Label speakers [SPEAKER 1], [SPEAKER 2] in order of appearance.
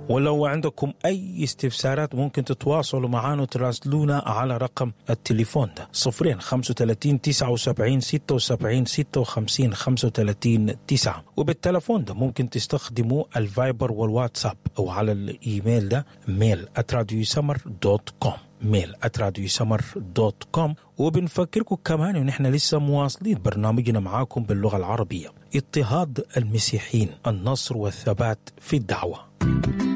[SPEAKER 1] ولو عندكم أي استفسارات ممكن تتواصلوا معنا وتراسلونا على رقم التليفون ده صفرين 35 79 76 56 35 9 وبالتلفون ده ممكن تستخدموا الفايبر والواتساب أو على الإيميل ده ميل @radiosummer دوت كوم ميل @radiosummer دوت كوم وبنفكركم كمان ان احنا لسه مواصلين برنامجنا معاكم باللغه العربيه اضطهاد المسيحيين النصر والثبات في الدعوه